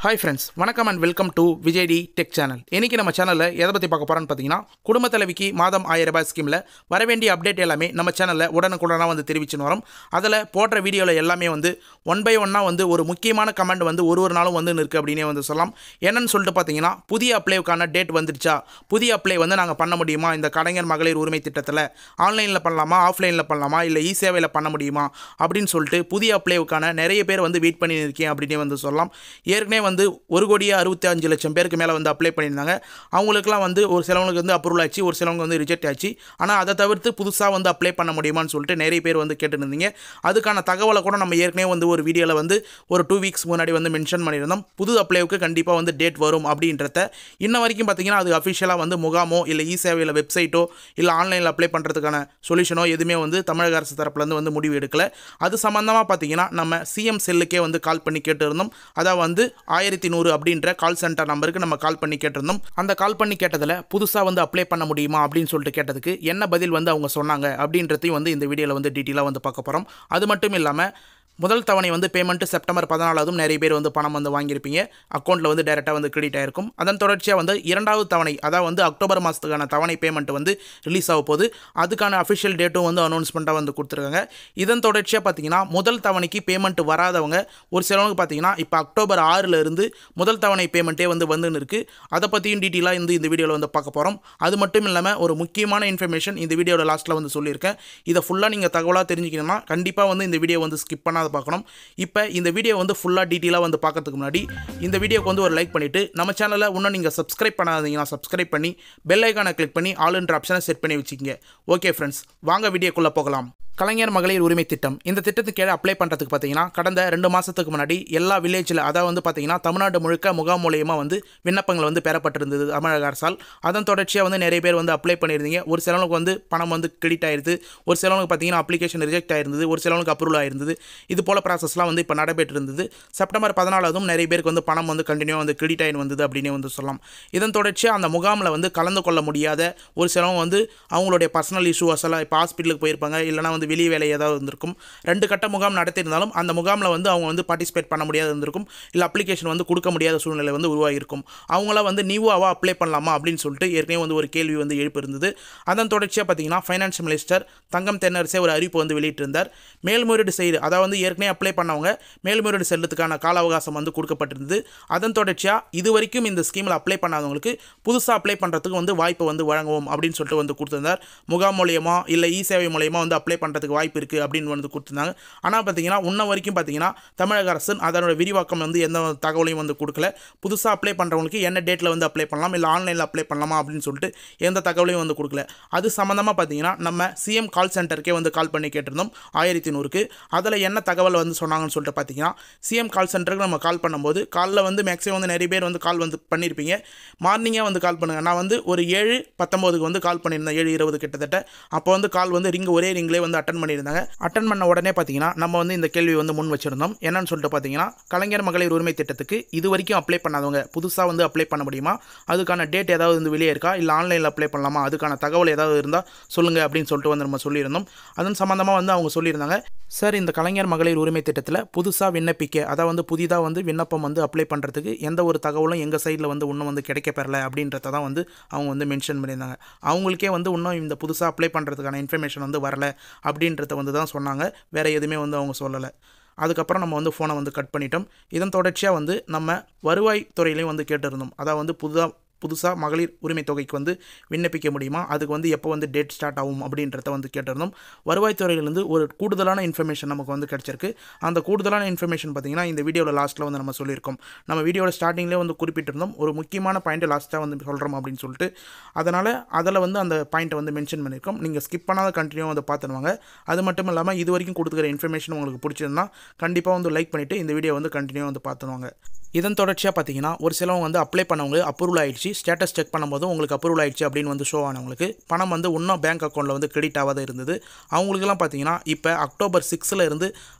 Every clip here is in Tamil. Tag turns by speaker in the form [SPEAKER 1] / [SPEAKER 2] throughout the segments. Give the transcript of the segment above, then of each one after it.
[SPEAKER 1] ஹாய் ஃப்ரெண்ட்ஸ் வணக்கம் அண்ட் வெல்கம் டு விஜய்டி டெக் சேனல் இன்னைக்கு நம்ம சேனலில் எதை பற்றி பார்க்க போகிறோன்னு பார்த்தீங்கன்னா குடும்ப தலைவிக்கு மாதம் ஆயிரம் ரூபாய் ஸ்கீமில் வர வேண்டிய அப்டேட் எல்லாமே நம்ம சேனலில் உடனுக்குடனாக வந்து தெரிவிச்சுன்னு வரோம் அதில் போடுற வீடியோவில் எல்லாமே வந்து ஒன் பை ஒன்னாக வந்து ஒரு முக்கியமான கமெண்ட் வந்து ஒரு ஒரு நாளும் வந்து இருக்குது அப்படின்னே வந்து சொல்லலாம் என்னன்னு சொல்லிட்டு பார்த்தீங்கன்னா புதிய அப்ளைக்கான டேட் வந்துடுச்சா புதிய அப்ளை வந்து நாங்கள் பண்ண முடியுமா இந்த கலைஞர் மகளிர் உரிமை திட்டத்தில் ஆன்லைனில் பண்ணலாமா ஆஃப்லைனில் பண்ணலாமா இல்லை இ சேவையில் பண்ண முடியுமா அப்படின்னு சொல்லிட்டு புதிய அப்ளைவுக்கான நிறைய பேர் வந்து வெயிட் பண்ணி இருக்கேன் அப்படின்னே வந்து சொல்லலாம் ஏற்கனவே வந்து ஒரு கோடியே அறுபத்தி அஞ்சு லட்சம் பேருக்கு மேலே வந்து அப்ளை பண்ணியிருந்தாங்க அவங்களுக்குலாம் வந்து ஒரு சிலவங்களுக்கு வந்து அப்ரூவல் ஆச்சு ஒரு சிலவங்க வந்து ரிஜெக்ட் ஆச்சு ஆனால் அதை தவிர்த்து புதுசாக வந்து அப்ளை பண்ண முடியுமான்னு சொல்லிட்டு நிறைய பேர் வந்து கேட்டுருந்தீங்க அதுக்கான தகவலை கூட நம்ம ஏற்கனவே வந்து ஒரு வீடியோவில் வந்து ஒரு டூ வீக்ஸ் முன்னாடி வந்து மென்ஷன் பண்ணியிருந்தோம் புது அப்ளைவுக்கு கண்டிப்பாக வந்து டேட் வரும் அப்படின்றத இன்ன வரைக்கும் பார்த்தீங்கன்னா அது அஃபிஷியலாக வந்து முகாமோ இல்லை இ சேவையில் வெப்சைட்டோ இல்லை ஆன்லைனில் அப்ளை பண்ணுறதுக்கான சொல்யூஷனோ எதுவுமே வந்து தமிழக அரசு தரப்புலேருந்து வந்து முடிவு எடுக்கல அது சம்மந்தமாக பார்த்தீங்கன்னா நம்ம சிஎம் செல்லுக்கே வந்து கால் பண்ணி கேட்டிருந்தோம் அதான் வந்து ஆயிரத்தி நூறு அப்படின்ற கால் சென்டர் நம்பருக்கு நம்ம கால் பண்ணி கேட்டிருந்தோம் அந்த கால் பண்ணி கேட்டதில் புதுசாக வந்து அப்ளை பண்ண முடியுமா அப்படின்னு சொல்லிட்டு கேட்டதுக்கு என்ன பதில் வந்து அவங்க சொன்னாங்க அப்படின்றதையும் வந்து இந்த வீடியோவில் வந்து டீட்டெயிலாக வந்து பார்க்க போகிறோம் அது மட்டும் இல்லாமல் முதல் தவணை வந்து பேமெண்ட்டு செப்டம்பர் பதினாலாவதும் நிறைய பேர் வந்து பணம் வந்து வாங்கியிருப்பீங்க அக்கௌண்ட்டில் வந்து டேரெக்டாக வந்து கிரெடிட் ஆயிருக்கும் அதன் தொடர்ச்சியாக வந்து இரண்டாவது தவணை அதாவது வந்து அக்டோபர் மாதத்துக்கான தவணை பேமெண்ட் வந்து ரிலீஸ் ஆக போகுது அதுக்கான அஃபிஷியல் டேட்டும் வந்து அனௌன்ஸ்மெண்ட்டாக வந்து கொடுத்துருக்காங்க இதன் தொடர்ச்சியாக பார்த்தீங்கன்னா முதல் தவணைக்கு பேமெண்ட் வராதவங்க ஒரு சிலவங்க பார்த்தீங்கன்னா இப்போ அக்டோபர் ஆறில் இருந்து முதல் தவணை பேமெண்ட்டே வந்து வந்துன்னு இருக்குது அதை பற்றியும் டீட்டெயிலாக வந்து இந்த வீடியோவில் வந்து பார்க்க போகிறோம் அது மட்டும் இல்லாமல் ஒரு முக்கியமான இன்ஃபர்மேஷன் இந்த வீடியோட லாஸ்ட்டில் வந்து சொல்லியிருக்கேன் இதை ஃபுல்லாக நீங்கள் தகவலாக தெரிஞ்சுக்கணும்னா கண்டிப்பாக வந்து இந்த வீடியோ வந்து ஸ்கிப் பண்ணாத பார்க்கணும் இப்போ இந்த வீடியோ வந்து ஃபுல்லாக டீட்டெயிலாக வந்து பார்க்கறதுக்கு முன்னாடி இந்த வீடியோக்கு வந்து ஒரு லைக் பண்ணிவிட்டு நம்ம சேனலை இன்னும் நீங்கள் சப்ஸ்கிரைப் பண்ணாதீங்கன்னா சப்ஸ்கிரைப் பண்ணி பெல் ஐக்கானை கிளிக் பண்ணி ஆல்ன்ற ஆப்ஷனை செட் பண்ணி வச்சுக்கிங்க ஓகே ஃப்ரெண்ட்ஸ் வாங்க வீடியோக்குள்ளே போகலாம் கலைஞர் மகளிர் உரிமை திட்டம் இந்த திட்டத்துக்கு கீழே அப்ளை பண்ணுறதுக்கு பார்த்தீங்கன்னா கடந்த ரெண்டு மாதத்துக்கு முன்னாடி எல்லா வில்லேஜில் அதாவது வந்து பார்த்தீங்கன்னா தமிழ்நாடு முழுக்க முகாம் மூலியமாக வந்து விண்ணப்பங்கள் வந்து பெறப்பட்டிருந்தது தமிழக அரசால் அதன் தொடர்ச்சியாக வந்து நிறைய பேர் வந்து அப்ளை பண்ணியிருந்தீங்க ஒரு சிலவங்களுக்கு வந்து பணம் வந்து கிரெடிட் ஆயிருது ஒரு சிலவங்களுக்கு பார்த்தீங்கன்னா அப்ளிகேஷன் ரிஜெக்ட் ஆயிருந்தது ஒரு சிலவங்களுக்கு அப்ரூவல் ஆயிருந்தது இது போல் ப்ராசஸ்லாம் வந்து இப்போ நடைபெற்று இருந்தது செப்டம்பர் பதினாலாவதும் நிறைய பேருக்கு வந்து பணம் வந்து கண்டினியூ வந்து கிரெடிட் ஆகி வந்தது அப்படின்னு வந்து சொல்லலாம் இதன் தொடர்ச்சியாக அந்த முகாமில் வந்து கலந்து கொள்ள முடியாத ஒரு சிலவங்க வந்து அவங்களுடைய பர்சனல் இஷ்யூஸ் எல்லாம் இப்போ ஹாஸ்பிட்டலுக்கு போயிருப்பாங்க இல்லைனா வந்து வெளியே வேலை ஏதாவது இருந்திருக்கும் ரெண்டு கட்ட முகாம் நடத்தியிருந்தாலும் அந்த முகாமில் வந்து அவங்க வந்து பார்ட்டிசிபேட் பண்ண முடியாது இருந்திருக்கும் இல்லை அப்ளிகேஷன் வந்து கொடுக்க முடியாத சூழ்நிலை வந்து உருவாகிருக்கும் அவங்கள வந்து நியூவாக அப்ளை பண்ணலாமா அப்படின்னு சொல்லிட்டு ஏற்கனவே வந்து ஒரு கேள்வி வந்து எழுப்பியிருந்தது அதன் தொடர்ச்சியாக பார்த்தீங்கன்னா ஃபைனான்ஸ் மினிஸ்டர் தங்கம் தென்னரசே ஒரு அறிவிப்பு வந்து வெளியிட்டிருந்தார் மேல்முறையீடு செய்து அதாவது வந்து ஏற்கனவே அப்ளை பண்ணவங்க மேல்முறையீடு செல்லுறதுக்கான கால அவகாசம் வந்து கொடுக்கப்பட்டிருந்தது அதன் தொடர்ச்சியாக இது வரைக்கும் இந்த ஸ்கீமில் அப்ளை பண்ணாதவங்களுக்கு புதுசாக அப்ளை பண்ணுறதுக்கு வந்து வாய்ப்பு வந்து வழங்குவோம் அப்படின்னு சொல்லிட்டு வந்து கொடுத்திருந்தார் முகாம் மூலியமா இல்லை இ சேவை மூலியமா வந்து அப்ளை பண்ணுறதுக்கு வாய்ப்பு இருக்குது அப்படின்னு வந்து கொடுத்துருந்தாங்க ஆனால் பார்த்தீங்கன்னா உன்ன வரைக்கும் பார்த்தீங்கன்னா தமிழக அரசு அதனோட விரிவாக்கம் வந்து எந்த தகவலையும் வந்து கொடுக்கல புதுசாக அப்ளை பண்ணுறவங்களுக்கு என்ன டேட்டில் வந்து அப்ளை பண்ணலாம் இல்லை ஆன்லைனில் அப்ளை பண்ணலாமா அப்படின்னு சொல்லிட்டு எந்த தகவலையும் வந்து கொடுக்கல அது சம்மந்தமாக பார்த்தீங்கன்னா நம்ம சிஎம் கால் சென்டருக்கே வந்து கால் பண்ணி கேட்டிருந்தோம் ஆயிரத்தி நூறுக்கு அதில் என்ன தகவல் வந்து சொன்னாங்கன்னு சொல்லிட்டு பார்த்தீங்கன்னா சிஎம் கால் சென்டருக்கு நம்ம கால் பண்ணும்போது காலில் வந்து மேக்ஸிமம் வந்து நிறைய பேர் வந்து கால் வந்து பண்ணியிருப்பீங்க மார்னிங்கே வந்து கால் பண்ணுங்கள் நான் வந்து ஒரு ஏழு பத்தொம்போதுக்கு வந்து கால் பண்ணியிருந்தேன் ஏழு இருபது கிட்டத்தட்ட அப்போ வந்து கால் வந்து ரிங் ஒரே ரிங்லேயே வந்து அட்டன் பண்ணியிருந்தாங்க அட்டன் பண்ண உடனே பார்த்தீங்கன்னா நம்ம வந்து இந்த கேள்வி வந்து முன் வச்சிருந்தோம் என்னன்னு சொல்லிட்டு பார்த்தீங்கன்னா கலைஞர் மகளிர் உரிமை திட்டத்துக்கு இது வரைக்கும் அப்ளை பண்ணாதவங்க புதுசாக வந்து அப்ளை பண்ண முடியுமா அதுக்கான டேட் ஏதாவது வந்து வெளியே இருக்கா இல்லை ஆன்லைனில் அப்ளை பண்ணலாமா அதுக்கான தகவல் ஏதாவது இருந்தால் சொல்லுங்கள் அப்படின்னு சொல்லிட்டு வந்து நம்ம சொல்லியிருந்தோம் அதன் சம்மந்தமாக வந்து அவங்க சொல்லியிருந்தாங்க சார் இந்த கலைஞர் மகளிர் உரிமை திட்டத்தில் புதுசாக விண்ணப்பிக்க அதாவது வந்து புதிதாக வந்து விண்ணப்பம் வந்து அப்ளை பண்ணுறதுக்கு எந்த ஒரு தகவலும் எங்கள் சைடில் வந்து இன்னும் வந்து கிடைக்கப்பெறல அப்படின்றத தான் வந்து அவங்க வந்து மென்ஷன் பண்ணியிருந்தாங்க அவங்களுக்கே வந்து இன்னும் இந்த புதுசாக அப்ளை பண்ணுறதுக்கான இன்ஃபர்மேஷன் வந்து வரல அப்படின்றத வந்து தான் சொன்னாங்க வேறு எதுவுமே வந்து அவங்க சொல்லலை அதுக்கப்புறம் நம்ம வந்து ஃபோனை வந்து கட் பண்ணிட்டோம் இதன் தொடர்ச்சியாக வந்து நம்ம வருவாய் துறையிலையும் வந்து கேட்டிருந்தோம் அதாவது வந்து புதுதாக புதுசாக மகளிர் உரிமை தொகைக்கு வந்து விண்ணப்பிக்க முடியுமா அதுக்கு வந்து எப்போ வந்து டேட் ஸ்டார்ட் ஆகும் அப்படின்றத வந்து கேட்டிருந்தோம் வருவாய்த்துறையிலேருந்து ஒரு கூடுதலான இன்ஃபர்மேஷன் நமக்கு வந்து கிடச்சிருக்கு அந்த கூடுதலான இன்ஃபர்மேஷன் பார்த்திங்கன்னா இந்த வீடியோவில் லாஸ்ட்டில் வந்து நம்ம சொல்லியிருக்கோம் நம்ம வீடியோட ஸ்டார்டிங்லேயே வந்து குறிப்பிட்டிருந்தோம் ஒரு முக்கியமான பாயிண்ட்டை லாஸ்ட்டாக வந்து சொல்கிறோம் அப்படின்னு சொல்லிட்டு அதனால் அதில் வந்து அந்த பாயிண்ட்டை வந்து மென்ஷன் பண்ணியிருக்கோம் நீங்கள் ஸ்கிப் பண்ணாத கண்டினியூ வந்து பார்த்துருவாங்க அது மட்டும் இல்லாமல் இது வரைக்கும் கொடுத்துக்கிற இன்ஃபர்மேஷன் உங்களுக்கு பிடிச்சிருந்தா கண்டிப்பாக வந்து லைக் பண்ணிவிட்டு இந்த வீடியோ வந்து கண்டினியூ வந்து பார்த்துருவாங்க இதன் தொடர்ச்சியாக பார்த்தீங்கன்னா ஒரு சிலவங்க வந்து அப்ளை பண்ணவங்க அப்ரூவல் ஆயிடுச்சு ஸ்டேட்டஸ் செக் பண்ணும்போது உங்களுக்கு அப்ரூவல் ஆயிடுச்சு அப்படின்னு வந்து ஷோ ஆனவங்களுக்கு பணம் வந்து இன்னும் பேங்க் அக்கௌண்ட்டில் வந்து கிரெடிட் ஆகாத இருந்தது அவங்களுக்குலாம் பார்த்தீங்கன்னா இப்போ அக்டோபர் சிக்ஸில் இருந்து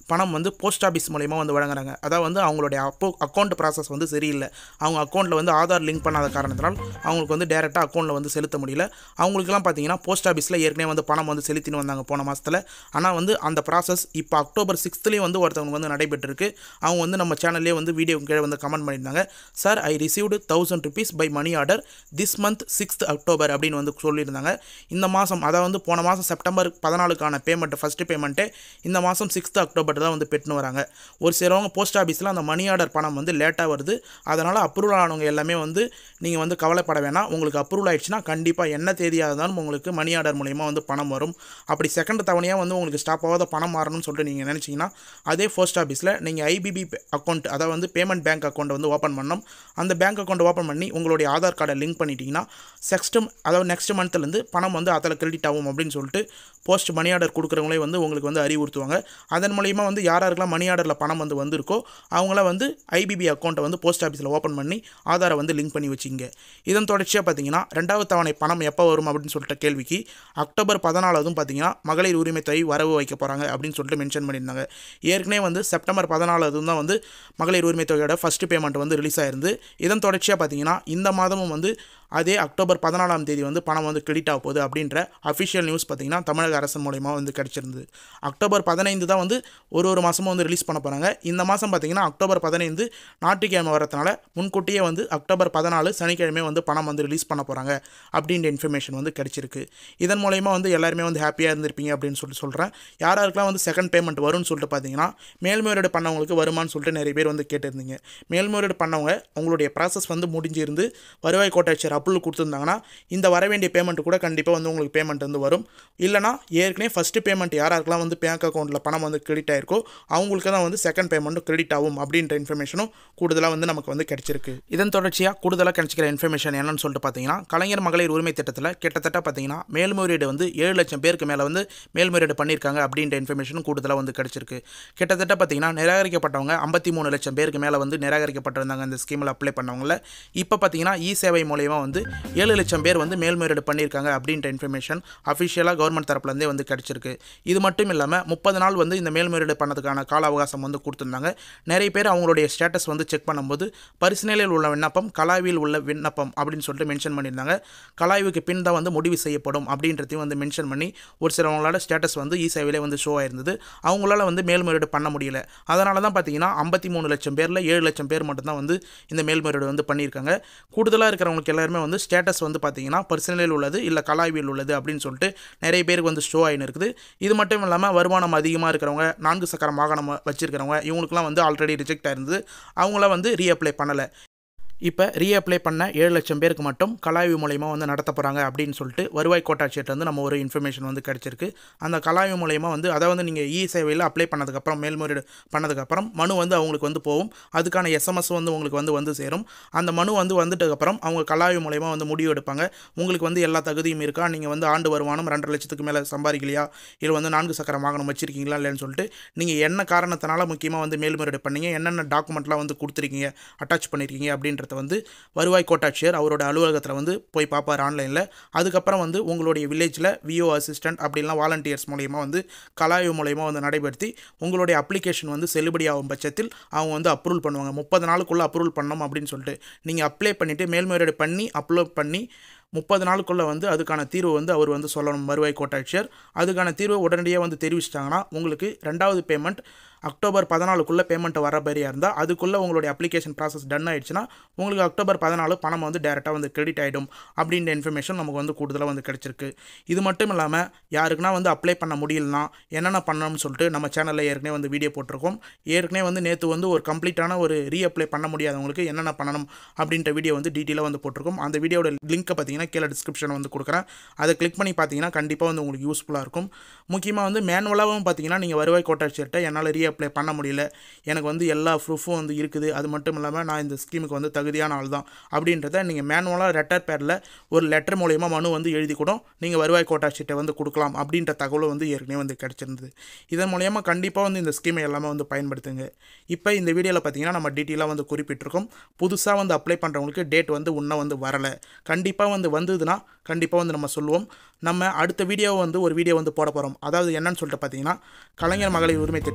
[SPEAKER 1] பணம் வந்து போஸ்ட் ஆஃபீஸ் மூலயமா வந்து வழங்குறாங்க அதாவது வந்து அவங்களுடைய அப்போ அக்கௌண்ட் ப்ராசஸ் வந்து சரியில்லை அவங்க அக்கௌண்ட்டில் வந்து ஆதார் லிங்க் பண்ணாத காரணத்தினால் அவங்களுக்கு வந்து டேரெக்டாக அக்கௌண்ட்டில் வந்து செலுத்த முடியல அவங்களுக்குலாம் பார்த்தீங்கன்னா போஸ்ட் ஆஃபீஸில் ஏற்கனவே வந்து பணம் வந்து செலுத்தின்னு வந்தாங்க போன மாதத்தில் ஆனால் வந்து அந்த ப்ராசஸ் இப்போ அக்டோபர் சிக்ஸ்த்லேயும் வந்து ஒருத்தவங்க வந்து நடைபெற்றிருக்கு அவங்க வந்து நம்ம சேனல்லே வந்து வீடியோ கீழே வந்து கமெண்ட் பண்ணியிருந்தாங்க sir I received thousand rupees by money order this month sixth October அப்படின்னு வந்து சொல்லியிருந்தாங்க இந்த மாதம் அதாவது வந்து போன மாதம் செப்டம்பர் பதினாலுக்கான பேமெண்ட் ஃபஸ்ட்டு பேமெண்ட்டே இந்த மாதம் சிக்ஸ்த் அக்டோபர் தான் வந்து பெற்றுன்னு வராங்க ஒரு சிலவங்க போஸ்ட் ஆஃபீஸில் அந்த மணி ஆர்டர் பணம் வந்து லேட்டாக வருது அதனால் அப்ரூவல் ஆனவங்க எல்லாமே வந்து நீங்கள் வந்து கவலைப்பட வேணாம் உங்களுக்கு அப்ரூவல் ஆயிடுச்சுன்னா கண்டிப்பாக என்ன தேதியாக இருந்தாலும் உங்களுக்கு மணி ஆர்டர் மூலயமா வந்து பணம் வரும் அப்படி செகண்ட் தவணையாக வந்து உங்களுக்கு ஸ்டாப் ஆகாத பணம் மாறணும்னு சொல்லிட்டு நீங்கள் நினச்சிங்கன்னா அதே போஸ்ட் ஆஃபீஸில் நீங்கள் ஐபிபி அக்கௌண்ட் அதாவது வந்து பேமெண்ட் பேங்க் அக்கௌண்ட் வந்து ஓப்பன் பண்ணணும் அந்த பேங்க் அக்கௌண்ட் ஓப்பன் பண்ணி உங்களுடைய ஆதார் கார்டை லிங்க் பண்ணிட்டீங்கன்னா நெக்ஸ்ட் அதாவது நெக்ஸ்ட் மந்த்லேருந்து பணம் வந்து அதில் கிரெடிட் ஆகும் அப்படின்னு சொல்லிட்டு போஸ்ட் மணி ஆர்டர் கொடுக்குறவங்களே வந்து உங்களுக்கு வந்து அறிவுறுத்துவாங்க அதன் மூலிமா வந்து யார் யாருக்கெல்லாம் மணி ஆர்டரில் பணம் வந்து வந்திருக்கோ அவங்களாம் வந்து ஐபிபி அக்கௌண்ட்டை வந்து போஸ்ட் ஆஃபீஸில் ஓப்பன் பண்ணி ஆதாரை வந்து லிங்க் பண்ணி வச்சிங்க இதன் தொடர்ச்சியாக பார்த்தீங்கன்னா ரெண்டாவது தவணை பணம் எப்போ வரும் அப்படின்னு சொல்லிட்ட கேள்விக்கு அக்டோபர் பதினாலாவதும் பார்த்தீங்கன்னா மகளிர் உரிமை தொகை வரவு வைக்க போகிறாங்க அப்படின்னு சொல்லிட்டு மென்ஷன் பண்ணியிருந்தாங்க ஏற்கனவே வந்து செப்டம்பர் பதினாலாவது தான் வந்து மகளிர் உரிமை தொகையோட ஃபஸ்ட்டு பேமெண்ட் வந்து ரிலீஸ் ஆயிருந்து இதன் தொடர்ச்சியாக பார்த்தீங்கன்னா இந்த மாதமும் வந்து அதே அக்டோபர் பதினாலாம் தேதி வந்து பணம் வந்து கிரெடிட் ஆக போகுது அப்படின்ற அஃபிஷியல் நியூஸ் பார்த்தீங்கன்னா தமிழக அரசு மூலயமா வந்து கிடச்சிருந்தது அக்டோபர் பதினைந்து தான் வந்து ஒரு ஒரு மாதமும் வந்து ரிலீஸ் பண்ண போகிறாங்க இந்த மாதம் பார்த்தீங்கன்னா அக்டோபர் பதினைந்து ஞாயிற்றுக்கிழமை வரதுனால முன்கூட்டியே வந்து அக்டோபர் பதினாலு சனிக்கிழமை வந்து பணம் வந்து ரிலீஸ் பண்ண போகிறாங்க அப்படின்ற இன்ஃபர்மேஷன் வந்து கிடச்சிருக்கு இதன் மூலயமா வந்து எல்லாருமே வந்து ஹாப்பியாக இருந்திருப்பீங்க அப்படின்னு சொல்லிட்டு சொல்கிறேன் யார் யாருக்கெல்லாம் வந்து செகண்ட் பேமெண்ட் வரும்னு சொல்லிட்டு பார்த்தீங்கன்னா மேல்முறையீடு பண்ணவங்களுக்கு வருமானு சொல்லிட்டு நிறைய பேர் வந்து கேட்டிருந்தீங்க மேல்முறையீடு பண்ணவங்க உங்களுடைய ப்ராசஸ் வந்து முடிஞ்சிருந்து வருவாய் கோட்டாட்சியர் அப்ரூவல் கொடுத்துருந்தாங்கன்னா இந்த வர வேண்டிய பேமெண்ட் கூட கண்டிப்பாக வந்து உங்களுக்கு பேமெண்ட் வந்து வரும் இல்லைனா ஏற்கனவே ஃபஸ்ட்டு பேமெண்ட் யார் யாருக்கெல்லாம் வந்து பேங்க் அக்கௌண்ட்டில் பணம் வந்து கிரெடிட் ஆயிருக்கோ அவங்களுக்கு தான் வந்து செகண்ட் பேமெண்ட்டும் கிரெடிட் ஆகும் அப்படின்ற இன்ஃபர்மேஷனும் கூடுதலாக வந்து நமக்கு வந்து கிடைச்சிருக்கு இதன் தொடர்ச்சியாக கூடுதலாக கிடைச்சிக்கிற இன்ஃபர்மேஷன் என்னன்னு சொல்லிட்டு பார்த்தீங்கன்னா கலைஞர் மகளிர் உரிமை திட்டத்தில் கிட்டத்தட்ட பார்த்தீங்கன்னா மேல்முறையீடு வந்து ஏழு லட்சம் பேருக்கு மேலே வந்து மேல்முறையீடு பண்ணியிருக்காங்க அப்படின்ற இன்ஃபர்மேஷனும் கூடுதலாக வந்து கிடைச்சிருக்கு கிட்டத்தட்ட பார்த்தீங்கன்னா நிராகரிக்கப்பட்டவங்க ஐம்பத்தி மூணு லட்சம் பேருக்கு மேலே வந்து நிராகரிக்கப்பட்டிருந்தாங்க இந்த ஸ்கீமில் அப்ளை பண்ணவங்கள இப்போ பார்த்தீங்கன்னா இ சேவை மூலயமா வந்து ஏழு லட்சம் பேர் வந்து மேல்முறையீடு பண்ணியிருக்காங்க அப்படின்ற இன்ஃபர்மேஷன் அஃபிஷியலாக கவர்மெண்ட் தரப்புலேருந்தே வந்து கிடச்சிருக்கு இது மட்டும் இல்லாமல் முப்பது நாள் வந்து இந்த மேல்முறையீடு பண்ணதுக்கான கால அவகாசம் வந்து கொடுத்துருந்தாங்க நிறைய பேர் அவங்களுடைய ஸ்டேட்டஸ் வந்து செக் பண்ணும்போது பரிசீலனையில் உள்ள விண்ணப்பம் கலாய்வில் உள்ள விண்ணப்பம் அப்படின்னு சொல்லிட்டு மென்ஷன் பண்ணியிருந்தாங்க கலாய்வுக்கு பின் தான் வந்து முடிவு செய்யப்படும் அப்படின்றதையும் வந்து மென்ஷன் பண்ணி ஒரு சிலவங்களோட ஸ்டேட்டஸ் வந்து இ சேவையிலே வந்து ஷோ ஆயிருந்தது அவங்களால வந்து மேல்முறையீடு பண்ண முடியல அதனால தான் பார்த்தீங்கன்னா ஐம்பத்தி மூணு லட்சம் பேரில் ஏழு லட்சம் பேர் மட்டும்தான் வந்து இந்த மேல்முறையீடு வந்து பண்ணியிருக்காங்க கூடுதலாக இருக்கிறவங்களுக்கு எல்லாருமே வந்து ஸ்டேட்டஸ் வந்து பார்த்தீங்கன்னா பர்சனலில் உள்ளது இல்லை கலாய்வில் உள்ளது அப்படின்னு சொல்லிட்டு நிறைய பேருக்கு வந்து ஷோ ஆகின்னு இருக்குது இது மட்டும் இல்லாமல் வருமானம் அதிகமாக இருக்கிறவங்க நான்கு சக்கர வாகனம் வச்சிருக்கிறவங்க இவங்களுக்குலாம் வந்து ஆல்ரெடி ரிஜெக்ட் ஆயிருந்தது அவங்களாம் வந்து ரீஅப்ளை பண்ணலை இப்போ ரீஅப்ளை பண்ண ஏழு லட்சம் பேருக்கு மட்டும் கலாய்வு மூலயமா வந்து நடத்த போகிறாங்க அப்படின்னு சொல்லிட்டு வருவாய் கோட்டாட்சியர்கிட்ட வந்து நம்ம ஒரு இன்ஃபர்மேஷன் வந்து கிடச்சிருக்கு அந்த கலாய்வு மூலயமா வந்து அதை வந்து நீங்கள் இ சேவையில் அப்ளை பண்ணதுக்கப்புறம் மேல்முறையீடு பண்ணதுக்கப்புறம் மனு வந்து அவங்களுக்கு வந்து போகும் அதுக்கான எஸ்எம்எஸ் வந்து உங்களுக்கு வந்து வந்து சேரும் அந்த மனு வந்து வந்துட்டதுக்கப்புறம் அவங்க கலாய்வு மூலயமா வந்து முடிவு எடுப்பாங்க உங்களுக்கு வந்து எல்லா தகுதியும் இருக்கா நீங்கள் வந்து ஆண்டு வருமானம் ரெண்டரை லட்சத்துக்கு மேலே சம்பாதிக்கலையா இல்லை வந்து நான்கு சக்கர வாகனம் வச்சிருக்கீங்களா இல்லைன்னு சொல்லிட்டு நீங்கள் என்ன காரணத்தினால முக்கியமாக வந்து மேல்முறையீடு பண்ணீங்க என்னென்ன டாக்குமெண்ட்லாம் வந்து கொடுத்துருக்கீங்க அட்டாச் பண்ணியிருக்கீங்க அப்படின்றத வந்து வருவாய் கோட்டாட்சியர் அவரோட அலுவலகத்தில் வந்து போய் பார்ப்பார் ஆன்லைனில் அதுக்கப்புறம் வந்து உங்களுடைய வில்லேஜில் விஓ அசிஸ்டன்ட் அப்படிலாம் வாலண்டியர்ஸ் மூலயமா வந்து கலாய்வு மூலயமா வந்து நடைபெறுத்தி உங்களுடைய அப்ளிகேஷன் வந்து செல்லுபடியாகும் பட்சத்தில் அவங்க வந்து அப்ரூவல் பண்ணுவாங்க முப்பது நாளுக்குள்ளே அப்ரூவல் பண்ணணும் அப்படின்னு சொல்லிட்டு நீங்கள் அப்ளை பண்ணிவிட்டு மேல்முறையீடு பண்ணி அப்லோட் பண்ணி முப்பது நாளுக்குள்ளே வந்து அதுக்கான தீர்வு வந்து அவர் வந்து சொல்லணும் வருவாய் கோட்டாட்சியர் அதுக்கான தீர்வை உடனடியாக வந்து தெரிவிச்சிட்டாங்கன்னா உங்களுக்கு ரெண்டாவது பேமெண்ட் அக்டோபர் பதினாலுக்குள்ளே பேமெண்ட் வர மாதிரியாக இருந்தால் அதுக்குள்ளே உங்களுடைய அப்ளிகேஷன் ப்ராசஸ் டன் ஆயிடுச்சுன்னா உங்களுக்கு அக்டோபர் பதினாலு பணம் வந்து டேரெக்டாக வந்து கிரெடிட் ஆகிடும் அப்படின்ற இன்ஃபர்மேஷன் நமக்கு வந்து கூடுதலாக வந்து கிடச்சிருக்கு இது மட்டும் இல்லாமல் யாருக்குன்னா வந்து அப்ளை பண்ண முடியலனா என்னென்ன பண்ணணும்னு சொல்லிட்டு நம்ம சேனலில் ஏற்கனவே வந்து வீடியோ போட்டிருக்கோம் ஏற்கனவே வந்து நேற்று வந்து ஒரு கம்ப்ளீட்டான ஒரு ரீஅப்ளை பண்ண முடியாதவங்களுக்கு என்னென்ன பண்ணணும் அப்படின்ற வீடியோ வந்து டீட்டெயிலாக வந்து போட்டிருக்கோம் அந்த வீடியோட லிங்க்கை பார்த்தீங்கன்னா கீழே டிஸ்கிரிப்ஷன் வந்து கொடுக்குறேன் அதை கிளிக் பண்ணி பார்த்தீங்கன்னா கண்டிப்பாக வந்து உங்களுக்கு யூஸ்ஃபுல்லாக இருக்கும் முக்கியமாக வந்து மேனுவலாகவும் பார்த்தீங்கன்னா நீங்கள் வருவாய் கோட்டாட்சியர்கிட்ட என்னால் ரீஅப்ளை பண்ண முடியல எனக்கு வந்து எல்லா ப்ரூஃபும் வந்து இருக்குது அது மட்டும் இல்லாமல் நான் இந்த ஸ்கீமுக்கு வந்து தகுதியான ஆள் தான் அப்படின்றத நீங்கள் மேனுவலாக லெட்டர் பேரில் ஒரு லெட்டர் மூலயமா மனு வந்து எழுதி கூட நீங்கள் வருவாய் கோட்டாட்சியர்கிட்ட வந்து கொடுக்கலாம் அப்படின்ற தகவலும் வந்து ஏற்கனவே வந்து கிடச்சிருந்தது இதன் மூலயமா கண்டிப்பாக வந்து இந்த ஸ்கீமை எல்லாமே வந்து பயன்படுத்துங்க இப்போ இந்த வீடியோவில் பார்த்தீங்கன்னா நம்ம டீட்டெயிலாக வந்து குறிப்பிட்டிருக்கோம் புதுசாக வந்து அப்ளை பண்ணுறவங்களுக்கு டேட் வந்து இன்னும் வந்து வரலை கண்டிப்பாக வந்து வந்ததுன்னா கண்டிப்பாக வந்து நம்ம சொல்லுவோம் நம்ம அடுத்த வீடியோ வந்து ஒரு வீடியோ வந்து போட போகிறோம் அதாவது என்னன்னு சொல்லிட்டு பார்த்தீங்கன்னா கலைஞர் மகளிர் உரிமை திட்டத்தில்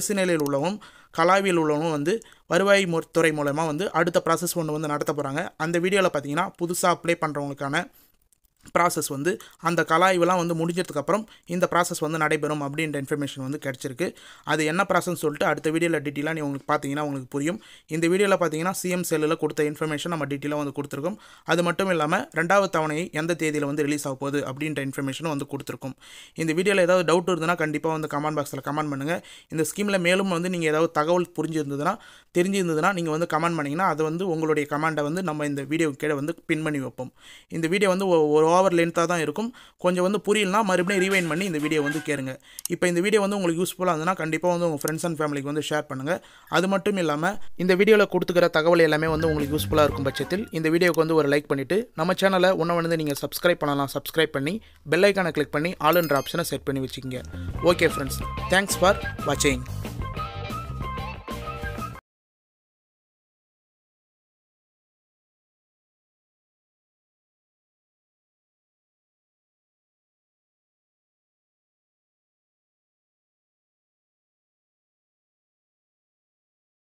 [SPEAKER 1] பரிசு நிலையில் உள்ளவும் கலாவியில் உள்ளவங்க வந்து வருவாய் மு- துறை மூலமாக வந்து அடுத்த ப்ராசஸ் ஒன்று வந்து நடத்த போகிறாங்க அந்த வீடியோவில் பார்த்தீங்கன்னா புதுசாக அப்ளை பண்ணுறவங்களுக்கான ப்ராசஸ் வந்து அந்த கலாய்வுலாம் வந்து முடிஞ்சதுக்கப்புறம் இந்த ப்ராசஸ் வந்து நடைபெறும் அப்படின்ற இன்ஃபர்மேஷன் வந்து கிடச்சிருக்கு அது என்ன ப்ராசஸ் சொல்லிட்டு அடுத்த வீடியோவில் டீட்டெயிலாக நீ உங்களுக்கு பார்த்தீங்கன்னா உங்களுக்கு புரியும் இந்த வீடியோவில் பார்த்தீங்கன்னா சிஎம் செல்லில் கொடுத்த இன்ஃபர்மேஷன் நம்ம டீட்டெயிலாக வந்து கொடுத்துருக்கோம் அது மட்டும் இல்லாமல் ரெண்டாவது தவணை எந்த தேதியில் வந்து ரிலீஸ் ஆக போகுது அப்படின்ற இன்ஃபர்மேஷனும் வந்து கொடுத்துருக்கோம் இந்த வீடியோவில் ஏதாவது டவுட் இருந்ததுன்னா கண்டிப்பாக வந்து கமெண்ட் பாக்ஸில் கமெண்ட் பண்ணுங்கள் இந்த ஸ்கீமில் மேலும் வந்து நீங்கள் ஏதாவது தகவல் புரிஞ்சிருந்ததுன்னா தெரிஞ்சிருந்ததுன்னா நீங்கள் வந்து கமெண்ட் பண்ணிங்கன்னா அது வந்து உங்களுடைய கமெண்டை வந்து நம்ம இந்த வீடியோ கீழே வந்து பின் பண்ணி வைப்போம் இந்த வீடியோ வந்து ஒ- ஒரு ஓவர் லென்த்தாக தான் இருக்கும் கொஞ்சம் வந்து புரியலனா மறுபடியும் ரீவைன் பண்ணி இந்த வீடியோ வந்து கேளுங்க இப்போ இந்த வீடியோ வந்து உங்களுக்கு யூஸ்ஃபுல்லாக இருந்ததுன்னா கண்டிப்பாக வந்து உங்கள் ஃப்ரெண்ட்ஸ் அண்ட் ஃபேமிலிக்கு வந்து ஷேர் பண்ணுங்கள் அது மட்டும் இல்லாமல் இந்த வீடியோவில் கொடுத்துக்கிற தகவல் எல்லாமே வந்து உங்களுக்கு யூஸ்ஃபுல்லாக இருக்கும் பட்சத்தில் இந்த வீடியோக்கு வந்து ஒரு லைக் பண்ணிவிட்டு நம்ம சேனலை உன்னை வந்து நீங்கள் சப்ஸ்கிரைப் பண்ணலாம் சப்ஸ்கிரைப் பண்ணி பெல் ஐக்கானை கிளிக் பண்ணி ஆல் என்ற ஆப்ஷனை செட் பண்ணி வச்சுக்கோங்க ஓகே ஃப்ரெண்ட்ஸ் தேங்க்ஸ் ஃபார் வாட்சிங்